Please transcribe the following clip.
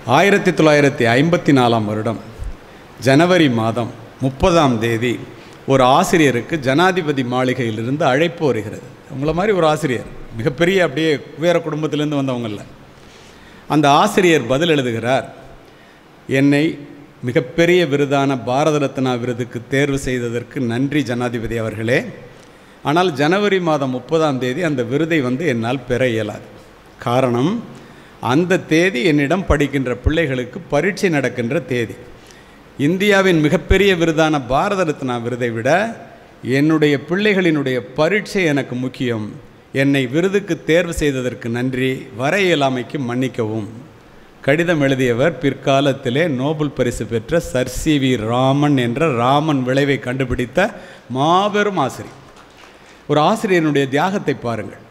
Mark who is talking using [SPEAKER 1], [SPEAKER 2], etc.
[SPEAKER 1] ஆயிரத்தி தொள்ளாயிரத்தி ஐம்பத்தி நாலாம் வருடம் ஜனவரி மாதம் முப்பதாம் தேதி ஒரு ஆசிரியருக்கு ஜனாதிபதி மாளிகையிலிருந்து அழைப்பு வருகிறது உங்களை மாதிரி ஒரு ஆசிரியர் மிகப்பெரிய அப்படியே குபேர குடும்பத்திலேருந்து வந்தவங்கள அந்த ஆசிரியர் பதில் எழுதுகிறார் என்னை மிகப்பெரிய விருதான பாரத ரத்னா விருதுக்கு தேர்வு செய்ததற்கு நன்றி ஜனாதிபதி அவர்களே ஆனால் ஜனவரி மாதம் முப்பதாம் தேதி அந்த விருதை வந்து என்னால் பெற இயலாது காரணம் அந்த தேதி என்னிடம் படிக்கின்ற பிள்ளைகளுக்கு பரீட்சை நடக்கின்ற தேதி இந்தியாவின் மிகப்பெரிய விருதான பாரத ரத்னா விருதை விட என்னுடைய பிள்ளைகளினுடைய பரீட்சை எனக்கு முக்கியம் என்னை விருதுக்கு தேர்வு செய்ததற்கு நன்றி வர இயலாமைக்கு மன்னிக்கவும் கடிதம் எழுதியவர் பிற்காலத்திலே நோபல் பரிசு பெற்ற சர் சி வி ராமன் என்ற ராமன் விளைவை கண்டுபிடித்த மாபெரும் ஆசிரியர் ஒரு ஆசிரியனுடைய தியாகத்தை பாருங்கள்